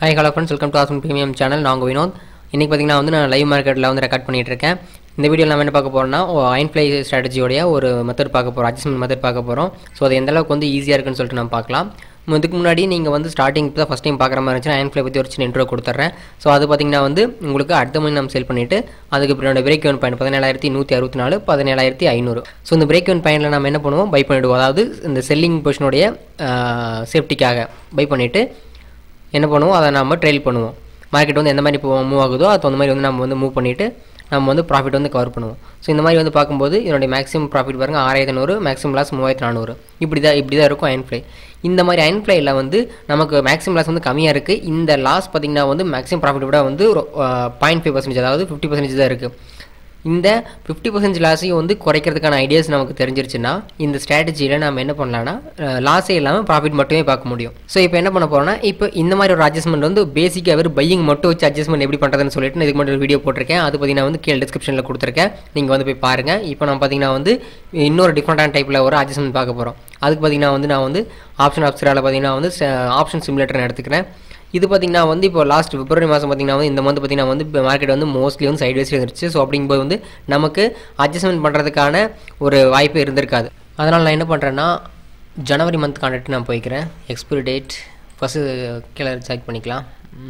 hi hello friends welcome to Aasan premium channel நான் உங்கள் வினோத் இன்றைக்கி பார்த்தீங்கன்னா வந்து நான் லைவ் மார்க்கெட்டில் வந்து ரெக்கார்ட் பண்ணிட்டு இருக்கேன் இந்த வீடியோவில் நம்ம என்ன பார்க்க போகிறோம்னா அயன் ஃப்ளை ஸ்ட்ராட்டஜியோடைய ஒரு மெத்தட் பார்க்க போகிறோம் அட்ஜஸ்ட்மெண்ட் மெத்தட் பார்க்க போகிறோம் ஸோ அது எந்த அளவுக்கு வந்து ஈஸியாக இருக்குன்னு சொல்லிட்டு நம்ம பார்க்கலாம் இதுக்கு முன்னாடி நீங்கள் வந்து ஸ்டார்டிங் தான் ஃபஸ்ட் டைம் பார்க்குற மாதிரி இருந்துச்சுன்னா அயன் ஃப்ளை பற்றி ஒரு சின்ன இன்ட்ரோ கொடுத்துட்றேன் ஸோ அது பார்த்தீங்கன்னா வந்து உங்களுக்கு அடுத்த மணி நம்ம சேல் பண்ணிவிட்டு அதுக்கு பின்னாடி பிரேக் ஒன் பாயிண்ட் பதினேழாயிரத்தி நூற்றி அறுபத்தி நாலு பதினேழாயிரத்தி ஐநூறு ஸோ இந்த பிரேக் ஒன் பாயிண்டில் நம்ம என்ன பண்ணுவோம் பை பண்ணிவிடுவோம் அதாவது இந்த செல்லிங் பொசிஷனுடைய சேஃப்டிக்காக பை பண்ணிவிட்டு என்ன பண்ணுவோம் அதை நம்ம ட்ரெயில் பண்ணுவோம் மார்க்கெட் வந்து எந்த மாதிரி இப்போ மூவ் ஆகுதோ அது அந்த மாதிரி வந்து நம்ம வந்து மூவ் பண்ணிவிட்டு நம்ம வந்து ப்ராஃபிட் வந்து கவர் பண்ணுவோம் ஸோ இந்த மாதிரி வந்து பார்க்கும்போது இதனுடைய மேக்ஸிமம் ப்ராஃபிட் பாருங்க ஆறாயிரத்தி நூறு மேக்ஸிமம் லாஸ் மூவாயிரத்தி நானூறு இப்படி தான் இப்படி தான் இருக்கும் அயன் ஃப்ளை இந்த மாதிரி அயன் ஃப்ளைல வந்து நமக்கு மேக்ஸிமம் லாஸ் வந்து கம்மியாக இருக்குது இந்த லாஸ் பார்த்திங்கன்னா வந்து மேக்ஸிமம் ப்ராஃபிட் விட வந்து பாயிண்ட் ஃபைவ் பர்சன்டேஜ் அதாவது ஃபிஃப்டி பர்சன்டேஜ் தான் இருக்குது இந்த ஃபிஃப்டி பர்சன்ட் லாஸையும் வந்து குறைக்கிறதுக்கான ஐடியாஸ் நமக்கு தெரிஞ்சிருச்சுன்னா இந்த ஸ்ட்ராட்டஜியில் நம்ம என்ன பண்ணலாம்னா லாஸே இல்லாமல் ப்ராஃபிட் மட்டுமே பார்க்க முடியும் ஸோ இப்போ என்ன பண்ண போகிறோம்னா இப்போ இந்த மாதிரி ஒரு அட்ஜஸ்ட்மெண்ட் வந்து பேசிக்காக வெறும் பையிங் மட்டும் வச்சு அட்ஜஸ்ட்மெண்ட் எப்படி பண்ணுறதுன்னு சொல்லிட்டு நான் இதுக்கு மட்டும் வீடியோ போட்டிருக்கேன் அது பார்த்தீங்கன்னா வந்து கீழே டிஸ்கிரிப்ஷனில் கொடுத்துருக்கேன் நீங்கள் வந்து போய் பாருங்கள் இப்போ நம்ம பார்த்தீங்கன்னா வந்து இன்னொரு டிஃப்ரெண்டான டைப்பில் ஒரு அட்ஜஸ்ட்மெண்ட் பார்க்க போகிறோம் அதுக்கு பார்த்தீங்கன்னா வந்து நான் வந்து ஆப்ஷன் ஆப்ஷரால் பார்த்தீங்கன்னா வந்து ஆப்ஷன் சிமுலேட்டர் எடுத்துக்கிறேன் இது பார்த்திங்கன்னா வந்து இப்போ லாஸ்ட் பிப்ரவரி மாதம் பார்த்திங்கன்னா வந்து இந்த மந்த் பார்த்திங்கன்னா வந்து மார்க்கெட் வந்து மோஸ்ட்லி வந்து சைட் வைஸில் இருந்துச்சு ஸோ அப்படிங்கும்போது வந்து நமக்கு அட்ஜஸ்ட்மெண்ட் பண்ணுறதுக்கான ஒரு வாய்ப்பு இருந்திருக்காது அதனால் நான் என்ன பண்ணுறேன்னா ஜனவரி மந்த் கான்ட்ராக்ட் நான் போய்க்கிறேன் எக்ஸ்பிரி டேட் ஃபஸ்ட்டு கீழே செக் பண்ணிக்கலாம்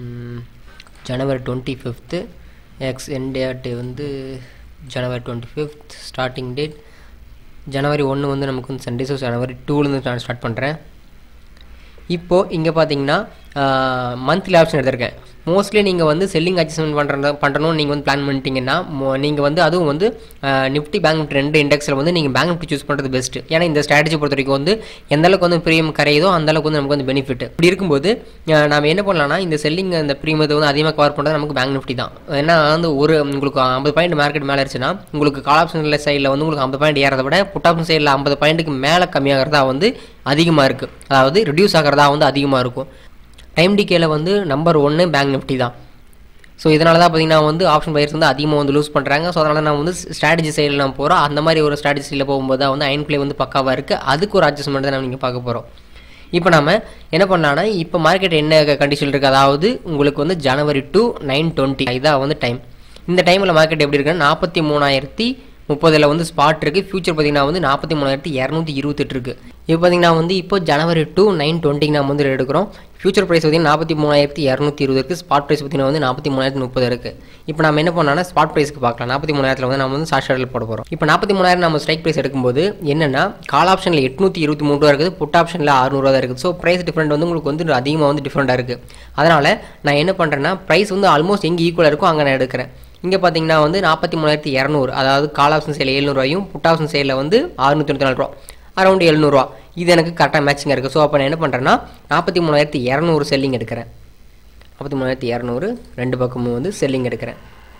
ஜனவரி டுவெண்ட்டி ஃபிஃப்த்து எக்ஸ் என் டேட் வந்து January twenty fifth starting date ஜனவரி ஒன்று வந்து நமக்கு வந்து சண்டே ஸோ ஜனவரி டூலேருந்து நான் ஸ்டார்ட் பண்ணுறேன் இப்போது இங்கே பார்த்தீங்கன்னா மந்த்லி ஆப்ஷன் எடுத்திருக்கேன் மோஸ்ட்லி நீங்கள் வந்து செல்லிங் அட்ஜஸ்ட்மெண்ட் பண்ணுறது பண்ணுறணும்னு நீங்கள் வந்து பிளான் பண்ணிட்டீங்கன்னா நீங்கள் வந்து அதுவும் வந்து நிஃப்டி பேங்க் நிஃப்டி ரெண்டு இண்டெக்ஸில் வந்து நீங்கள் பேங்க் நிஃப்டி சூஸ் பண்ணுறது பெஸ்ட்டு ஏன்னா இந்த ஸ்ட்ராட்டஜி பொறுத்த வரைக்கும் வந்து எந்த அளவுக்கு வந்து ப்ரீமியம் கரையுதோ அந்த அளவுக்கு வந்து நமக்கு வந்து பெனிஃபிட் இப்படி இருக்கும்போது நம்ம என்ன பண்ணலாம்னா இந்த செல்லிங் இந்த ப்ரீமியத்தை வந்து அதிகமாக கவர் பண்ணுறது நமக்கு பேங்க் நிஃப்டி தான் ஏன்னா வந்து ஒரு உங்களுக்கு ஐம்பது பாயிண்ட் மார்க்கெட் மேலே இருந்துச்சுன்னா உங்களுக்கு கால் ஆப்ஷன் சைடில் வந்து உங்களுக்கு ஐம்பது பாயிண்ட் ஏறதை விட புட் ஆப்ஷன் சைடில் ஐம்பது பாயிண்ட்டுக்கு மேலே கம்மியாகிறதா வந்து அதிகமாக இருக்குது அதாவது ரிடியூஸ் ஆகிறதா வந்து அதிகமாக இருக்கும் டைம் டிகேல வந்து நம்பர் ஒன்று பேங்க் நிஃப்டி தான் ஸோ இதனால தான் பார்த்தீங்கன்னா வந்து ஆப்ஷன் பயிர்ஸ் வந்து அதிகமாக வந்து லூஸ் பண்ணுறாங்க ஸோ அதனால் நான் வந்து ஸ்ட்ராட்டஜி சைடில் நான் போகிறோம் அந்த மாதிரி ஒரு ஸ்ட்ராட்டஜி சைடில் போகும்போது தான் வந்து அயன் பிளே வந்து பக்காவாக இருக்குது அதுக்கு ஒரு அட்ஜஸ்ட்மெண்ட் தான் நீங்கள் பார்க்க போகிறோம் இப்போ நம்ம என்ன பண்ணலாம்னா இப்போ மார்க்கெட் என்ன கண்டிஷன் இருக்குது அதாவது உங்களுக்கு வந்து ஜனவரி டு நைன் டுவெண்ட்டி இதான் வந்து டைம் இந்த டைமில் மார்க்கெட் எப்படி இருக்குன்னா நாற்பத்தி மூணாயிரத்தி முப்பதில் வந்து ஸ்பாட் இருக்குது ஃபியூச்சர் பார்த்திங்கன்னா வந்து நாற்பத்தி மூணாயிரத்தி இரநூத்தி இருபத்தெட்டு இருக்குது இப்போ பார்த்திங்கன்னா வந்து இப்போ ஜனவரி டூ நைன் டுவெண்ட்டிக்கு நம்ம வந்து எடுக்கிறோம் ஃபியூச்சர் ப்ரைஸ் பார்த்திங்கன்னா நாற்பத்தி மூணாயிரத்தி இரநூத்தி இருபது இருக்குது ஸ்பாட் ப்ரைஸ் பார்த்திங்கன்னா வந்து நாற்பத்தி மூணாயிரத்தி முப்பது இருக்குது இப்போ நம்ம என்ன பண்ணோம்னா ஸ்பாட் ப்ரைஸ்க்கு பார்க்கலாம் நாற்பத்தி மூணாயிரத்தில் வந்து நம்ம வந்து ஷார்ட் ஷார்ட்டில் போட போகிறோம் இப்போ நாற்பத்தி மூணாயிரம் நம்ம ஸ்ட்ரைக் ப்ரைஸ் எடுக்கும்போது என்னென்னா கால் ஆப்ஷனில் எட்நூற்றி இருபத்தி மூணு ரூபா இருக்குது புட் ஆப்ஷனில் அறுநூறுவா தான் இருக்குது ஸோ ப்ரைஸ் டிஃப்ரெண்ட் வந்து உங்களுக்கு வந்து அதிகமாக வந்து டிஃப்ரெண்ட்டாக இருக்குது அதனால் நான் என்ன பண்ணுறேன்னா ப்ரைஸ் வந்து ஆல்மோஸ்ட் எங்கே ஈக்குவலாக இருக்கோ அங்கே நான் எடுக்கிறேன் இங்கே பார்த்தீங்கன்னா வந்து நாற்பத்தி மூணாயிரத்தி இரநூறு அதாவது கால் ஆப்ஷன் சைடில் எழுநூறுவாயும் புட் ஆப்ஷன் சைடில் வந்து அறுநூற்றி தொண்ணூற்றி நாலு ரூபா அரௌண்ட் எழுநூறுவா இது எனக்கு கரெக்டாக மேட்சிங்காக இருக்குது ஸோ அப்போ நான் என்ன பண்ணுறேன்னா நாற்பத்தி மூணாயிரத்தி இரநூறு செல்லிங் எடுக்கிறேன் நாற்பத்தி மூணாயிரத்தி இரநூறு ரெண்டு பக்கமும் வந்து செல்லிங் எடுக்கிறேன்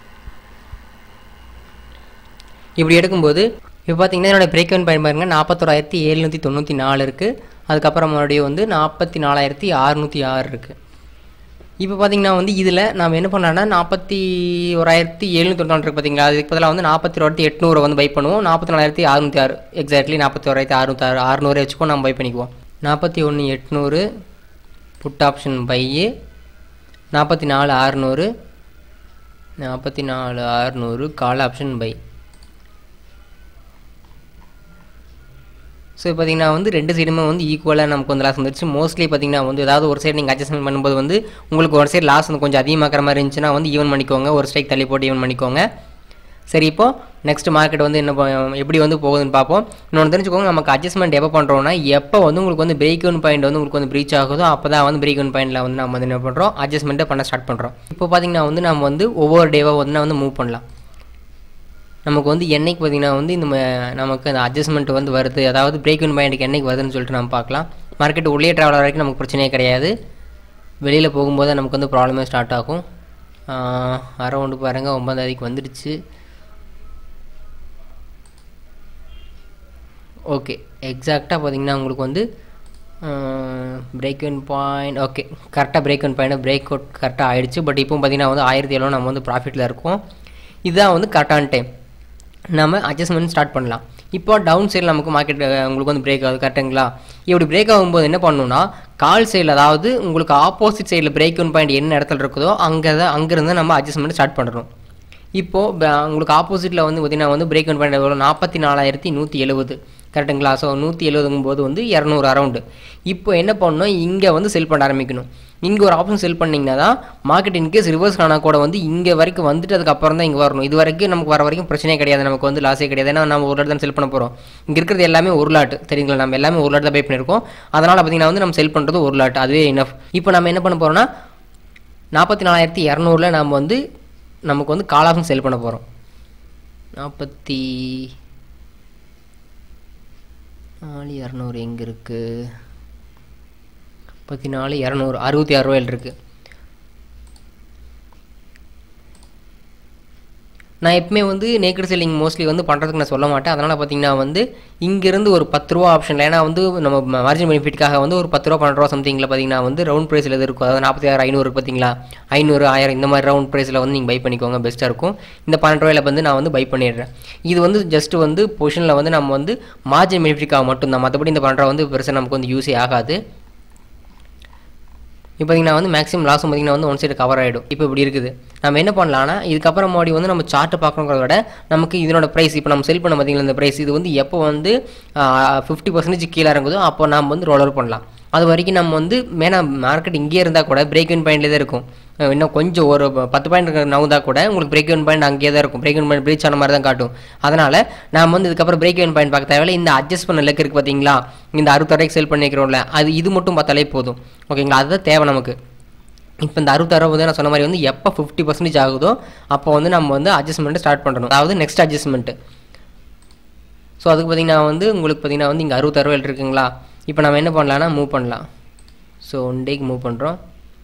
இப்படி எடுக்கும்போது இப்போ பார்த்தீங்கன்னா என்னோடய பிரேக் ஒன் பாயிண்ட் பாருங்க நாற்பத்தோராயிரத்தி எழுநூற்றி தொண்ணூற்றி நாலு இருக்குது அதுக்கப்புறம் மறுபடியும் வந்து நாற்பத்தி நாலாயிரத்தி அறுநூற்றி ஆறு இருக்குது இப்போ பார்த்தீங்கன்னா வந்து இதில் நம்ம என்ன பண்ணலாம்னா நாற்பத்தி ஓராயிரத்தி எழுநூற்றி தொண்ணூறு இருக்குது பார்த்தீங்களா அதுக்கு பதிலாக வந்து நாற்பத்தி ஓராயிரத்தி எட்நூறு வந்து பை பண்ணுவோம் நாற்பத்தி நாலாயிரத்தி அறுநூற்றி ஆறு எக்ஸாக்ட்லி நாற்பத்தி ஓராயிரத்தி அறுநூற்றி ஆறு அறுநூறு வச்சுக்கோ நம்ம பை பண்ணிக்குவோம் நாற்பத்தி ஒன்று எட்நூறு புட் ஆப்ஷன் பையு நாற்பத்தி நாலு அறுநூறு நாற்பத்தி நாலு அறுநூறு கால் ஆப்ஷன் பை ஸோ பார்த்தீங்கன்னா வந்து ரெண்டு சைடுமே வந்து ஈக்குவலாக நமக்கு வந்து லாஸ் வந்துருச்சு மோஸ்ட்லி பார்த்தீங்கன்னா வந்து ஏதாவது ஒரு சைடு நீங்கள் அட்ஜஸ்ட்மெண்ட் பண்ணும்போது வந்து உங்களுக்கு ஒரு சைடு லாஸ் வந்து கொஞ்சம் அதிகமாக்கிற மாதிரி இருந்துச்சுன்னா வந்து ஈவன் பண்ணிக்கோங்க ஒரு ஸ்ட்ரைக் தள்ளி போட்டு ஈவன் பண்ணிக்கோங்க சரி இப்போது நெக்ஸ்ட் மார்க்கெட் வந்து என்ன எப்படி வந்து போகுதுன்னு பார்ப்போம் இன்னொன்று தெரிஞ்சுக்கோங்க நமக்கு அட்ஜஸ்ட்மெண்ட் எப்போ பண்ணுறோம்னா எப்போ வந்து உங்களுக்கு வந்து பிரேக் ஒன் பாயிண்ட் வந்து உங்களுக்கு வந்து ப்ரீச் ஆகுதோ அப்போ தான் வந்து பிரேக் ஒன் பாயிண்டில் வந்து நம்ம வந்து என்ன பண்ணுறோம் அட்ஜஸ்ட்மெண்ட்டை பண்ண ஸ்டார்ட் பண்ணுறோம் இப்போ பார்த்தீங்கன்னா வந்து நம்ம வந்து ஒவ்வொரு டேவாக வந்து வந்து மூவ் பண்ணலாம் நமக்கு வந்து என்னைக்கு பார்த்திங்கன்னா வந்து இந்த நமக்கு அந்த அட்ஜஸ்ட்மெண்ட் வந்து வருது அதாவது பிரேக் ஒன் பாயிண்ட்டுக்கு என்னைக்கு வருதுன்னு சொல்லிட்டு நம்ம பார்க்கலாம் மார்க்கெட் உள்ளே ட்ராவல் வரைக்கும் நமக்கு பிரச்சனையே கிடையாது வெளியில் போகும்போது நமக்கு வந்து ப்ராப்ளமே ஸ்டார்ட் ஆகும் அரௌண்டு பாருங்கள் ஒன்பதாவதுக்கு வந்துடுச்சு ஓகே எக்ஸாக்டாக பார்த்திங்கன்னா உங்களுக்கு வந்து பிரேக் ஒன் பாயிண்ட் ஓகே கரெக்டாக break one point break out கரெக்டாக ஆகிடுச்சு பட் இப்போ பார்த்திங்கன்னா வந்து ஆயிரத்தி எழுநூறு நம்ம வந்து ப்ராஃபிட்டில் இருக்கோம் இதுதான் வந்து கரெக்டான டைம் நம்ம அட்ஜஸ்ட்மெண்ட் ஸ்டார்ட் பண்ணலாம் இப்போ டவுன் சைடில் நமக்கு மார்க்கெட் உங்களுக்கு வந்து பிரேக் ஆகுது கரெக்டுங்களா இப்படி பிரேக் ஆகும்போது என்ன பண்ணணும்னா கால் சைடில் அதாவது உங்களுக்கு ஆப்போசிட் சைடில் பிரேக் ஒன் பாயிண்ட் என்ன இடத்துல இருக்குதோ அங்கே தான் அங்கேருந்து நம்ம அட்ஜஸ்ட்மெண்ட் ஸ்டார்ட் பண்ணுறோம் இப்போது உங்களுக்கு ஆப்போசிட்டில் வந்து பார்த்தீங்கன்னா வந்து பிரேக் ஒன் பாயிண்ட் எவ்வளோ நாற்பத்தி நாலாயிரத்தி நூற்றி எழுபது கரெக்டுங்களா ஸோ நூற்றி எழுபதுங்கும் போது வந்து இரநூறு அரௌண்டு இப்போ என்ன பண்ணணும் இங்கே வந்து செல் பண்ண ஆரம்பிக்கணும் இங்கே ஒரு ஆப்ஷன் செல் பண்ணிங்கன்னா தான் மார்க்கெட் இன்கேஸ் ரிவர்ஸ் ஆனால் கூட வந்து இங்கே வரைக்கும் வந்துட்டு அதுக்கப்புறம் தான் இங்கே வரணும் இது வரைக்கும் நமக்கு வர வரைக்கும் பிரச்சனையே கிடையாது நமக்கு வந்து லாஸே கிடையாது ஏன்னா நம்ம ஒரு லாட் தான் செல் பண்ண போகிறோம் இங்கே இருக்கிறது எல்லாமே ஒரு லாட் சரிங்களா நம்ம எல்லாமே ஒரு லாட் தான் பே பண்ணியிருக்கோம் அதனால் பார்த்தீங்கன்னா வந்து நம்ம செல் பண்ணுறது ஒரு லாட் அதுவே இனஃப் இப்போ நம்ம என்ன பண்ண போகிறோம்னா நாற்பத்தி நாலாயிரத்தி இரநூறுல நம்ம வந்து நமக்கு வந்து கால் ஆப்ஷன் செல் பண்ண போகிறோம் நாற்பத்தி நாலு இரநூறு எங்கே இருக்குது முப்பத்தி நாலு இரநூறு அறுபத்தி ஆறு ரூபாயில் இருக்குது நான் எப்பவுமே வந்து நேக்கட் செல்லிங் மோஸ்ட்லி வந்து பண்ணுறதுக்கு நான் சொல்ல மாட்டேன் அதனால் பார்த்தீங்கன்னா வந்து இங்கேருந்து ஒரு பத்து ரூபா ஆப்ஷனில் ஏன்னா வந்து நம்ம மார்ஜின் பெனிஃபிட்காக வந்து ஒரு பத்து ரூபா பன்னெண்டு ரூபா சம்திங்கில் பார்த்தீங்கன்னா வந்து ரவுண்ட் ப்ரைஸில் எது இருக்கும் அதாவது நாற்பத்தி ஆறு ஐநூறு பார்த்தீங்களா ஐநூறு ஆயிரம் இந்த மாதிரி ரவுண்ட் ப்ரைஸில் வந்து நீங்கள் பை பண்ணிக்கோங்க பெஸ்ட்டாக இருக்கும் இந்த பன்னெண்டு ரூபாயில் வந்து நான் வந்து பை பண்ணிடுறேன் இது வந்து ஜஸ்ட் வந்து பொசிஷனில் வந்து நம்ம வந்து மார்ஜின் பெனிஃபிட்காக மட்டும்தான் மற்றபடி இந்த பன்னெண்டு ரூபா வந்து பெருசாக நமக்கு வந்து யூஸே ஆகாது இப்போ பார்த்தீங்கன்னா வந்து மேக்ஸிமம் லாஸும் பார்த்தீங்கன்னா வந்து ஒன் சைடு கவர் ஆகிடும் இப்போ இப்படி இருக்குது நம்ம என்ன பண்ணலாம்னா இதுக்கப்புறம் மறுபடி வந்து நம்ம சார்ட்டு பார்க்கணுங்கிறத விட நமக்கு இதனோட ப்ரைஸ் இப்போ நம்ம செல் பண்ண பார்த்தீங்களா இந்த ப்ரைஸ் இது வந்து எப்போ வந்து ஃபிஃப்டி பர்சன்டேஜ் கீழே இறங்குதோ அப்போ நம்ம வந்து ரோல் ஓவர் பண்ணலாம் அது வரைக்கும் நம்ம வந்து மேனா மார்க்கெட் இங்கேயே இருந்தால் கூட பிரேக் இன் பாயிண்ட்லேயே தான் இருக்கும் அஹ் இன்னும் கொஞ்சம் ஒரு ப- பத்து பாயிண்ட் நவுந்தா கூட உங்களுக்கு பிரேக் இன் பாயிண்ட் அங்கேயே தான் இருக்கும் பிரேக் இன் பாயிண்ட் பிரீச் ஆன மாதிரி தான் காட்டும் அதனால் நாம வந்து இதுக்கப்புறம் பிரேக் இன் பாயிண்ட் பார்க்க தேவையில்ல இந்த அட்ஜஸ்ட் பண்ண லெக் இருக்குது பார்த்தீங்களா இந்த அறுபத்தாயிரம் செல் பண்ணிக்கிறோம்ல அது இது மட்டும் பார்த்தாலே போதும் ஓகேங்களா அதுதான் தேவை நமக்கு இப்போ இந்த அறுபத்தாறு வந்து நான் சொன்ன மாதிரி வந்து எப்போ ஃபிஃப்டி பர்சன்டேஜ் ஆகுதோ அப்போ வந்து நம்ம வந்து அட்ஜஸ்ட்மெண்ட்டு ஸ்டார்ட் பண்ணணும் அதாவது நெக்ஸ்ட் அட்ஜஸ்ட்மெண்ட்டு ஸோ அதுக்கு பார்த்தீங்கன்னா வந்து உங்களுக்கு பார்த்தீங்கன்னா வந்து இங்கே அறுபத்தாறு ரூபாயில் இருக்குங்களா இப்போ நம்ம என்ன பண்ணலாம்னா மூவ் பண்ணலாம் ஸோ ஒன் டேக்கு மூவ் பண்ணுறோம்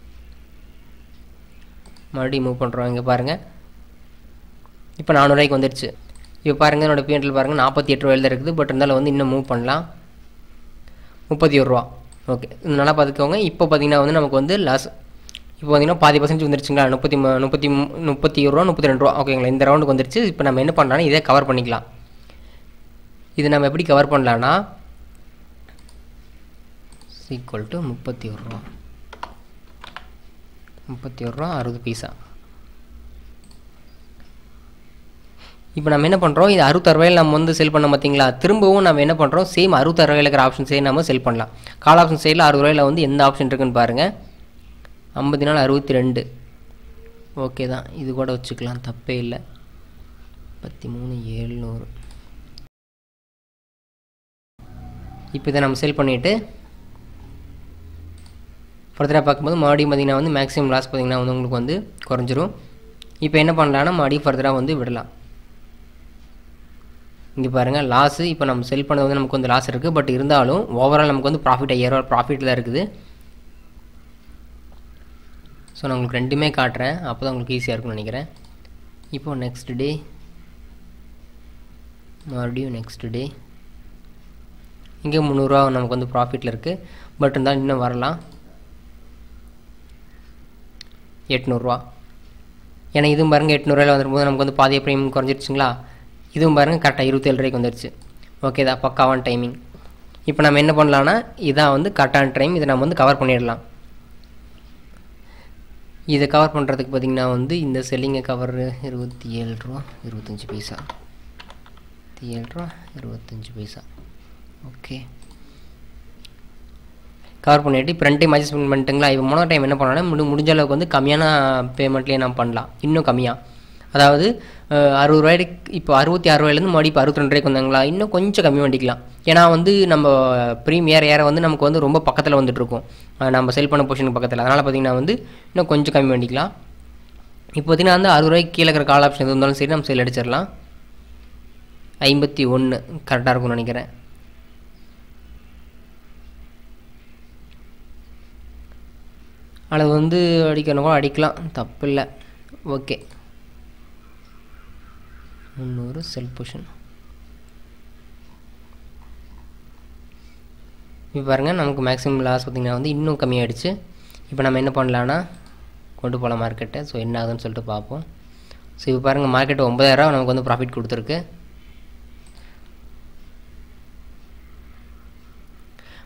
மறுபடியும் மூவ் பண்ணுறோம் இங்கே பாருங்கள் இப்போ நானூறுரூவாய்க்கு வந்துடுச்சு இப்போ பாருங்கள் என்னோட பிஎன்டில் பாருங்கள் நாற்பத்தி எட்டு ரூபாயில் தான் இருக்குது பட் இருந்தாலும் வந்து இன்னும் மூவ் பண்ணலாம் முப்பத்தி ஒரு ரூபா ஓகே நல்லா பார்த்துக்கோங்க இப்போ பார்த்தீங்கன்னா வந்து நமக்கு வந்து லாஸ் இப்போ பார்த்தீங்கன்னா பாதி பர்சன்டேஜ் வந்துருச்சுங்களா முப்பத்தி மு- முப்பத்தி மு- முப்பத்தி ஒரு ரூபா முப்பத்தி ரெண்டு ரூபா ஓகேங்களா இந்த ரவுண்டுக்கு வந்துருச்சு இப்போ நம்ம என்ன பண்ணலாம்னா இதே கவர் பண்ணிக்கலாம் இது நம்ம எப்படி கவர் பண்ணலான்னா ஈக்குவல் டு முப்பத்தி ஒரு ரூபா முப்பத்தி ஒரு ரூபா அறுபது பைசா இப்போ நம்ம என்ன பண்ணுறோம் இது அறுபத்தாறு ரூபாயில் நம்ம வந்து செல் பண்ண பார்த்தீங்களா திரும்பவும் நம்ம என்ன பண்ணுறோம் சேம் அறுபத்தாறு ரூபாயில் இருக்கிற ஆப்ஷன் சைடு நம்ம செல் பண்ணலாம் கால் ஆப்ஷன் சைடில் அறுபது ரூபாயில் வந்து எந்த ஆப்ஷன் இருக்குன்னு பாருங்கள் ஐம்பத்தி நாலு அறுபத்தி ரெண்டு ஓகே தான் இது கூட வச்சுக்கலாம் தப்பே இல்லை முப்பத்தி மூணு ஏழ்நூறு இப்போ இதை நம்ம செல் பண்ணிவிட்டு ஃபர்தராக பார்க்கும்போது மறுபடியும் பார்த்தீங்கன்னா வந்து மேக்ஸிமம் லாஸ் பார்த்தீங்கன்னா வந்து உங்களுக்கு வந்து குறைஞ்சிரும் இப்போ என்ன பண்ணலான்னா மறுபடியும் ஃபர்தராக வந்து விடலாம் இங்கே பாருங்கள் லாஸு இப்போ நம்ம செல் பண்ணது வந்து நமக்கு வந்து லாஸ் இருக்குது பட் இருந்தாலும் ஓவரால் நமக்கு வந்து ப்ராஃபிட் ஐயாயிரரூவா ப்ராஃபிட் தான் இருக்குது ஸோ நான் உங்களுக்கு ரெண்டுமே காட்டுறேன் அப்போ தான் உங்களுக்கு ஈஸியாக இருக்கும்னு நினைக்கிறேன் இப்போ நெக்ஸ்ட் டே மறுபடியும் நெக்ஸ்ட் டே இங்கே முந்நூறுரூவா நமக்கு வந்து ப்ராஃபிட்டில் இருக்குது பட் இருந்தாலும் இன்னும் வரலாம் எட்நூறுரூவா ஏன்னா இதுவும் பாருங்கள் எட்நூறுவாயில் வந்துருக்கும்போது நமக்கு வந்து பாதிய ப்ரீமியம் குறைஞ்சிருச்சுங்களா இதுவும் பாருங்கள் கரெக்டாக இருபத்தேழு ரூபாய்க்கு வந்துருச்சு ஓகே தான் பக்காவான டைமிங் இப்போ நம்ம என்ன பண்ணலான்னா இதான் வந்து கரெக்டான டைம் இதை நம்ம வந்து கவர் பண்ணிடலாம் இதை கவர் பண்ணுறதுக்கு பார்த்திங்கன்னா வந்து இந்த செல்லிங்கை கவர் இருபத்தி ஏழு ரூபா இருபத்தஞ்சி பைசா இருபத்தி ஏழு ரூபா இருபத்தஞ்சி பைசா ஓகே கவர் பண்ணிவிட்டு இப்போ ரெண்டு டைம் அட்ஜஸ்ட்மெண்ட் பண்ணிட்டுங்களா இப்போ மூணாவது டைம் என்ன பண்ணலாம்னா முடி முடிஞ்ச அளவுக்கு வந்து கம்மியான பேமெண்ட்லேயே நம்ம பண்ணலாம் இன்னும் கம்மியாக அதாவது அஹ், அறுபது ரூபாய்க்கு இப்போ அறுபத்தி ஆறு ரூபாயிலேருந்து மறுபடியும் இப்போ அறுபத்தி ரெண்டு ரூபாய்க்கு வந்தாங்களா இன்னும் கொஞ்சம் கம்மி பண்ணிக்கலாம் ஏன்னா வந்து நம்ம ப்ரீமியர் ஏற வந்து நமக்கு வந்து ரொம்ப பக்கத்தில் வந்துட்டு இருக்கும் அஹ், நம்ம செல் பண்ண பொசிஷனுக்கு பக்கத்தில் அதனால் பார்த்தீங்கன்னா வந்து இன்னும் கொஞ்சம் கம்மி பண்ணிக்கலாம் இப்போ பார்த்தீங்கன்னா வந்து அறுபது ரூபாய்க்கு கீழே இருக்கிற கால் ஆப்ஷன் எது இருந்தாலும் சரி நம்ம செல் அடிச்சிடலாம் ஐம்பத்தி ஒன்று கரெக்டாக இருக்கும்னு நினைக்கிறேன் அளவு வந்து அடிக்கணும் கூட அடிக்கலாம் தப்பு இல்லை ஓகே முந்நூறு செல் பொஷன் இப்போ பாருங்கள் நமக்கு மேக்ஸிமம் லாஸ் பார்த்திங்கன்னா வந்து இன்னும் கம்மியாயிடுச்சு இப்போ நம்ம என்ன பண்ணலான்னா கொண்டு போகலாம் மார்க்கெட்டை ஸோ என்ன ஆகுதுன்னு சொல்லிட்டு பார்ப்போம் ஸோ இப்போ பாருங்கள் மார்க்கெட் ஒம்பதாயிரரூவா நமக்கு வந்து ப்ராஃபிட் கொடுத்துருக்கு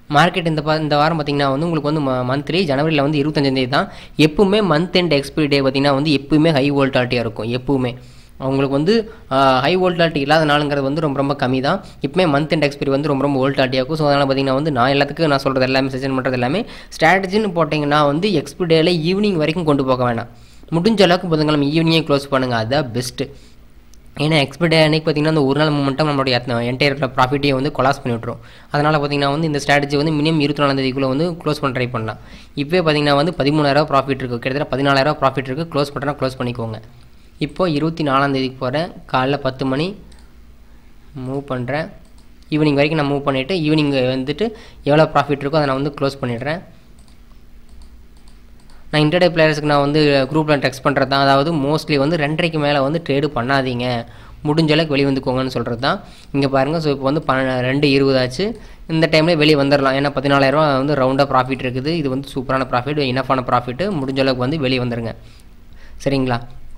மார்க்கெட் இந்த பா இந்த வாரம் பார்த்தீங்கன்னா வந்து உங்களுக்கு வந்து மந்த்லி ஜனவரியில் வந்து இருபத்தஞ்சாந்தேதி தான் எப்பவுமே மந்த் எண்ட் எக்ஸ்பிரி டே பார்த்தீங்கன்னா வந்து எப்பவுமே ஹை வோல்டாலிட்டியாக இருக்கும் எப்பவுமே அவங்களுக்கு வந்து ஹை வோல்டாலிட்டி இல்லாத நாளுங்கிறது வந்து ரொம்ப ரொம்ப கம்மி தான் இப்போமே மந்த் அண்ட் எக்ஸ்பீரி வந்து ரொம்ப ரொம்ப வோல்டாலிட்டியாக இருக்கும் ஸோ அதனால் பார்த்தீங்கன்னா வந்து நான் எல்லாத்துக்கும் நான் சொல்கிறது எல்லாமே சஜன் பண்ணுறது எல்லாமே ஸ்ட்ராட்டஜின்னு போட்டிங்கன்னா வந்து எக்ஸ்பிரி டேயில் ஈவினிங் வரைக்கும் கொண்டு போக வேணாம் முடிஞ்ச அளவுக்கு புதன்கிழமை ஈவினிங்கே க்ளோஸ் பண்ணுங்கள் அதுதான் பெஸ்ட்டு ஏன்னா எக்ஸ்பெக்ட் டே அன்னைக்கு பார்த்தீங்கன்னா அந்த ஒரு நாள் மூமெண்ட்டம் நம்மளுடைய என்டையர் ப்ராஃபிட்டையே வந்து கொலாஸ் பண்ணி விட்ரும் அதனால் பார்த்தீங்கன்னா வந்து இந்த ஸ்ட்ராட்டஜி வந்து மினிமம் இருபத்தி நாலாம் தேதிக்குள்ளே வந்து க்ளோஸ் பண்ண ட்ரை பண்ணலாம் இப்போ பார்த்தீங்கன்னா வந்து பதிமூணாயிரம் ப்ராஃபிட் இருக்குது கிட்டத்தட்ட பதினாலாயிரம் ப்ராஃபிட் இருக்குது க்ளோஸ் பண்ணுறா க்ளோஸ் பண்ணிக்கோங்க இப்போ இருபத்தி நாலாம் தேதிக்கு போகிறேன் காலைல பத்து மணி மூவ் பண்ணுறேன் ஈவினிங் வரைக்கும் நான் மூவ் பண்ணிவிட்டு ஈவினிங் வந்துட்டு எவ்வளோ ப்ராஃபிட் இருக்கோ அதை நான் வந்து க்ளோஸ் பண்ணிடுறேன் நான் இன்டர்டே பிளேயர்ஸ்க்கு நான் வந்து குரூப்பில் டெக்ஸ்ட் பண்ணுறது தான் அதாவது மோஸ்ட்லி வந்து ரெண்டரைக்கு மேலே வந்து ட்ரேடு பண்ணாதீங்க முடிஞ்ச அளவுக்கு வெளியே வந்துக்கோங்கன்னு சொல்கிறது தான் இங்கே பாருங்கள் ஸோ இப்போ வந்து பன்ன ரெண்டு இருபதாச்சு இந்த டைமில் வெளியே வந்துடலாம் ஏன்னா பதினாலாயிரரூவா வந்து ரவுண்டாக ப்ராஃபிட் இருக்குது இது வந்து சூப்பரான ப்ராஃபிட் இனஃபான ப்ராஃபிட்டு முடிஞ்ச அளவுக்கு வந்து வெளியே வந்துடுங்க சரிங்களா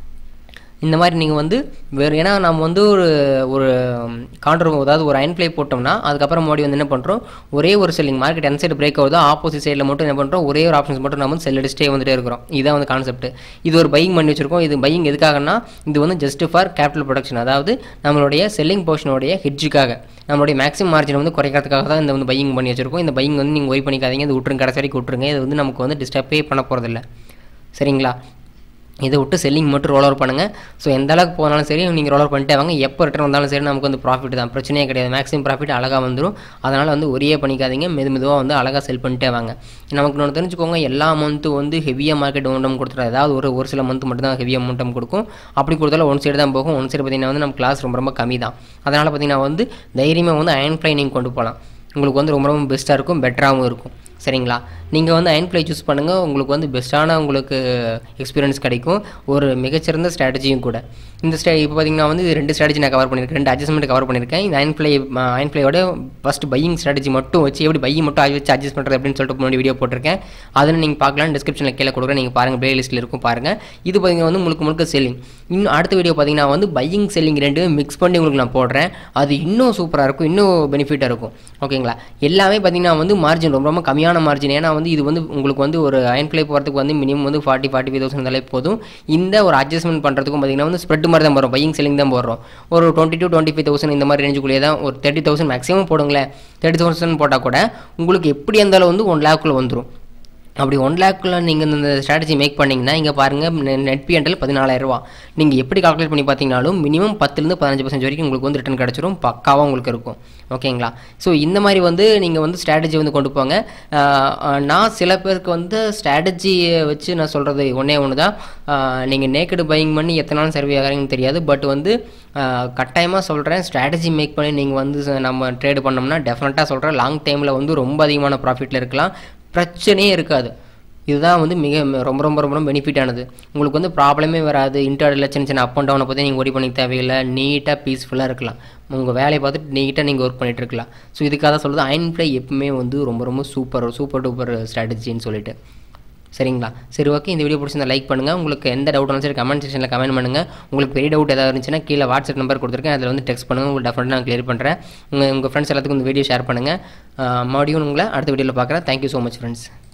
இந்த மாதிரி நீங்கள் வந்து வேறு ஏன்னா நம்ம வந்து ஒரு ஒரு கான்ட்ரு அதாவது ஒரு அயன் பிளே போட்டோம்னா அதுக்கப்புறம் மறுபடி வந்து என்ன பண்ணுறோம் ஒரே ஒரு செல்லிங் மார்க்கெட் எந்த சைடு பிரேக் ஆகுதோ ஆப்போசிட் சைடில் மட்டும் என்ன பண்ணுறோம் ஒரே ஒரு ஆப்ஷன்ஸ் மட்டும் நம்ம வந்து செல் அடிச்சிட்டே வந்துட்டே இருக்கிறோம் இதான் வந்து கான்செப்ட் இது ஒரு பையிங் பண்ணி வச்சிருக்கோம் இது பையிங் எதுக்காகனா இது வந்து ஜஸ்ட் ஃபார் கேபிட்டல் ப்ரொடக்ஷன் அதாவது நம்மளுடைய செல்லிங் போர்ஷனுடைய ஹெட்ஜுக்காக நம்மளுடைய மேக்ஸிமம் மார்ஜின் வந்து குறைக்கிறதுக்காக தான் இந்த வந்து பையிங் பண்ணி வச்சிருக்கோம் இந்த பையிங் வந்து நீங்கள் ஒய் பண்ணிக்காதீங்க இது விட்டுருங்க கடைசி வரைக்கும் விட்டுருங்க இது வந்து நமக்கு வந்து டிஸ்டர்பே பண்ண போகிறதில்ல சரிங்களா இதை விட்டு செல்லிங் மட்டும் ரோல் ஓவர் பண்ணுங்கள் ஸோ எந்த அளவுக்கு போனாலும் சரி நீங்கள் ரோல் ஓவர் பண்ணிட்டே வாங்க எப்போ ரிட்டர்ன் வந்தாலும் சரி நமக்கு வந்து ப்ராஃபிட் தான் பிரச்சனையே கிடையாது மேக்ஸிமம் ப்ராஃபிட் அழகாக வந்துடும் அதனால் வந்து ஒரே பண்ணிக்காதீங்க மெது மெதுவாக வந்து அழகாக செல் பண்ணிட்டே வாங்க நமக்கு ஒன்று தெரிஞ்சுக்கோங்க எல்லா மந்த்தும் வந்து ஹெவியாக மார்க்கெட் மொமெண்டம் கொடுத்துரும் ஏதாவது ஒரு ஒரு சில மந்த் மட்டும் தான் ஹெவியாக மொமெண்டம் கொடுக்கும் அப்படி கொடுத்தாலும் ஒன் சைடு தான் போகும் ஒன் சைடு பார்த்தீங்கன்னா வந்து நம்ம கிளாஸ் ரொம்ப ரொம்ப கம்மி தான் அதனால் பார்த்தீங்கன்னா வந்து தைரியமாக வந்து அயன் ஃப்ளை நீங்கள் கொண்டு போகலாம் உங்களுக்கு வந்து ரொம்ப ரொம்ப பெஸ்ட்டாக இருக்கும் பெட்டராகவும் இருக்கும் சரிங்களா நீங்கள் வந்து அயன் ப்ளை சூஸ் பண்ணுங்கள் உங்களுக்கு வந்து பெஸ்ட்டான உங்களுக்கு எக்ஸ்பீரியன்ஸ் கிடைக்கும் ஒரு மிகச்சிறந்த ஸ்ட்ராட்டஜியும் கூட இந்த ஸ்டே இப்போ பார்த்தீங்கன்னா வந்து இது ரெண்டு ஸ்ட்ராட்டஜி நான் கவர் பண்ணியிருக்கேன் ரெண்டு அட்ஜஸ்ட்மெண்ட் கவர் பண்ணியிருக்கேன் இந்த அயன் ப்ளை அயன் ப்ளையோட ஃபஸ்ட் பையிங் ஸ்ட்ராட்டஜி மட்டும் வச்சு எப்படி பையிங் மட்டும் வச்சு அட்ஜஸ்ட் பண்ணுறது அப்படின்னு சொல்லிட்டு முன்னாடி வீடியோ போட்டிருக்கேன் அதில் நீங்கள் பார்க்கலாம் டிஸ்கிரிப்ஷனில் கீழே கொடுக்குறேன் நீங்கள் பாருங்கள் ப்ளே லிஸ்ட்டில் இருக்கும் பாருங்கள் இது பார்த்தீங்கன்னா வந்து முழுக்க முழுக்க செல்லிங் இன்னும் அடுத்த வீடியோ பார்த்தீங்கன்னா வந்து பையிங் செல்லிங் ரெண்டுமே மிக்ஸ் பண்ணி உங்களுக்கு நான் போடுறேன் அது இன்னும் சூப்பராக இருக்கும் இன்னும் பெனிஃபிட்டாக இருக்கும் ஓகேங்களா எல்லாமே பார்த்தீங்கன்னா வந்து மார்ஜின் ரொம்ப ரொம்ப கம்மியான மார்ஜின் ஏன்னா வந்து இது வந்து உங்களுக்கு வந்து ஒரு அயன் பிளே போகிறதுக்கு வந்து மினிமம் வந்து ஃபார்ட்டி ஃபார்ட்டி ஃபைவ் தௌசண்ட் இருந்தாலே போதும் இந்த ஒரு அட்ஜஸ்ட்மெண்ட் பண்ணுறதுக்கும் பார்த்தீங்கன்னா வந்து ஸ்ப்ரெட் மாதிரி தான் போகிறோம் பையிங் செல்லிங் தான் போடுறோம் ஒரு twenty two twenty five thousand இந்த மாதிரி ரேஞ்சுக்குள்ளே தான் ஒரு தேர்ட்டி தௌசண்ட் மேக்ஸிமம் போடுங்களேன் தேர்ட்டி தௌசண்ட் போட்டால் கூட உங்களுக்கு எப்படி இருந்தாலும் வந்து ஒன் லேக்குள்ளே வந்துடும் அப்படி ஒன் லேக்குள்ள நீங்கள் இந்த ஸ்ட்ராட்டஜி மேக் பண்ணிங்கன்னா இங்கே பாருங்கள் நெட் பிஎன்எல் பதினாலாயிரரூவா நீங்கள் எப்படி கால்குலேட் பண்ணி பார்த்தீங்கனாலும் மினிமம் பத்துலேருந்து பதினஞ்சு பர்சன்ட் வரைக்கும் உங்களுக்கு வந்து ரிட்டர்ன் கிடச்சிரும் பக்காவாக உங்களுக்கு இருக்கும் ஓகேங்களா ஸோ இந்த மாதிரி வந்து நீங்கள் வந்து ஸ்ட்ராட்டஜி வந்து கொண்டு போங்க நான் சில பேருக்கு வந்து ஸ்ட்ராட்டஜியை வச்சு நான் சொல்கிறது ஒன்றே ஒன்று தான் நீங்கள் நேக்கடு பையிங் பண்ணி எத்தனை நாள் சர்வே ஆகிறீங்கன்னு தெரியாது பட் வந்து கட்டாயமாக சொல்கிறேன் ஸ்ட்ராட்டஜி மேக் பண்ணி நீங்கள் வந்து நம்ம ட்ரேடு பண்ணோம்னா டெஃபினட்டாக சொல்கிறேன் லாங் டைமில் வந்து ரொம்ப அதிகமான ப்ராஃபிட்டில் இருக்கலாம் பிரச்சனையே இருக்காது இதுதான் வந்து மிக ரொம்ப ரொம்ப ரொம்ப ரொம்ப பெனிஃபிட்டானது உங்களுக்கு வந்து ப்ராப்ளமே வராது இன்டர்டில் சின்ன சின்ன அப் அண்ட் டவுனை பற்றி நீங்கள் ஒரி பண்ணி தேவையில்லை நீட்டாக பீஸ்ஃபுல்லாக இருக்கலாம் உங்கள் வேலையை பார்த்துட்டு நீட்டாக நீங்கள் ஒர்க் பண்ணிகிட்டு இருக்கலாம் ஸோ இதுக்காக தான் சொல்கிறது அயன் ப்ளை எப்பவுமே வந்து ரொம்ப ரொம்ப சூப்பர் சூப்பர் டூப்பர் ஸ்ட்ராட்டஜின்னு சொல்லிட்டு சரிங்களா சரி ஓகே இந்த வீடியோ பிடிச்சிருந்தா லைக் பண்ணுங்கள் உங்களுக்கு எந்த டவுட்னாலும் சரி கமெண்ட் செக்ஷனில் கமெண்ட் பண்ணுங்கள் உங்களுக்கு பெரிய டவுட் ஏதாவது இருந்துச்சுன்னா கீழே வாட்ஸ்அப் நம்பர் கொடுத்துருக்கேன் அதில் வந்து டெக்ஸ்ட் பண்ணுங்கள் உங்களுக்கு டெஃபினட்டாக நான் கிளியர் பண்ணுறேன் உங்கள் உங்கள் ஃப்ரெண்ட்ஸ் எல்லாத்துக்கும் இந்த வீடியோ ஷேர் பண்ணுங்கள் மறுபடியும் உங்களை அடுத்த வீடியோவில் பார்க்குறேன் தேங்க்யூ ஸோ மச் ஃப்ரெண்ட்ஸ்